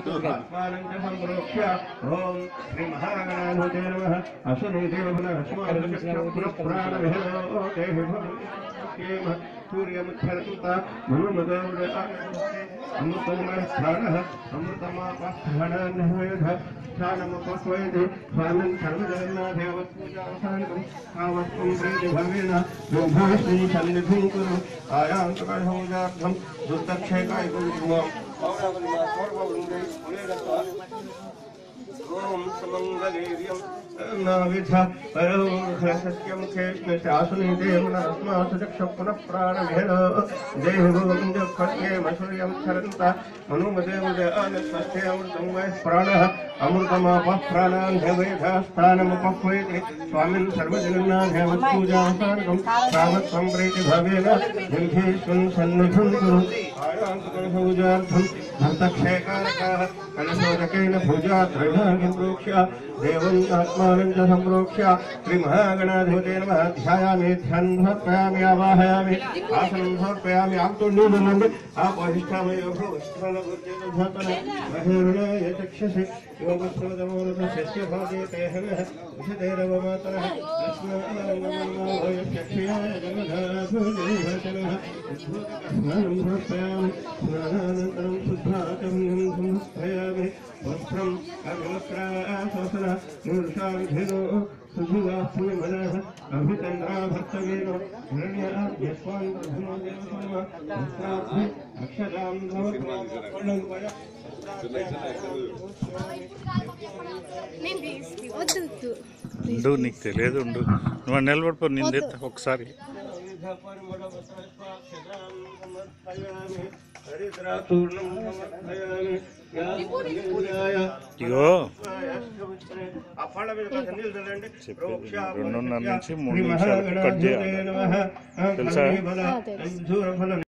ఆత్మానం చ సంప్రోక్ష్య ఓం శ్రీ మహాగణాధిపతే నమః అసురే దేవన ప్రాణ విహలో దేహి భవేమ సూర్యముచ్చరంత మనుమదేవుడ అమృతమయ ప్రాణ అమృతమాపస్థానాన్వేధ స్థానముపస్వైది స్వామిన్ సర్వజగన్నాథేవత్పూజావసానికం కావత్వం ప్రీతి భవేన బ్రహ్మాశ్రీ సన్నిధిం కురు ఆయాంతకహోజార్థం దుస్తక్షేకాయ గురుమం ఓం సుమంగళీర్యం నావిధ పరోహ్రసత్యం కృష్ణ శాసనే దేవన అస్మాసు చక్ష పునః ప్రాణమేన దేవం ఖడ్గే మసూర్యం చరంత మనుమదేవుడ ఆనస్వస్థే అమృతం వై ప్రాణ అమృతమాప ప్రాణాన్ దేవేధ స్థానముపహ్వేతి స్వామిన్ సర్వజగన్నాథేవత్పూజాసార్గం తావత్వం ప్రీతి భవేన నిర్ఘేష్వం సన్నిధిం కురు ఆయాంతకహోజార్థం భక్తక్షేకారకాः కలశోదకేన భుజాద్రయాగి ప్రోక్ష్య దేవం ఆత్మానం చ సంప్రోక్ష్య శ్రీమహాగణాధిపతే నమః ధ్యాయామి ధ్యానం సమర్పయామి ఆవాహయామి ఆసనం సమర్పయామి ఆప్తో నీళ్ళండి ఆపోహిష్టామయో మహేరుణాయ చక్షసి యోగశ్రోతమోనత శస్య భాగే తేహనః విషతేరవమాతరः చక్షయాయ జగదాభుజైభచనः స్నానం సమర్పయామి స్నానానంతరం శుద్ధాచమ్యం సంస్థయామి వస్త్రం అభివస్త్రాసన నిర్షావిధినో సుధివాస్మిమనః అభిచంద్రా భర్తవేనో హిరణ్యాద్యస్వాన్ ప్రథమో దేవసోమ వస్త్రాభి అక్షరాం సమర్పయామి నేను తీసి వద్దు వద్దు ఉండు నీకు తెలియదు ఉండు నువ్వు నిలబడిపో నిందే ఒకసారి ఇగో రెండున్నర నుంచి మూడు నిమిషాలకు కట్ చేయాలి. తెలుసా? తెలుసా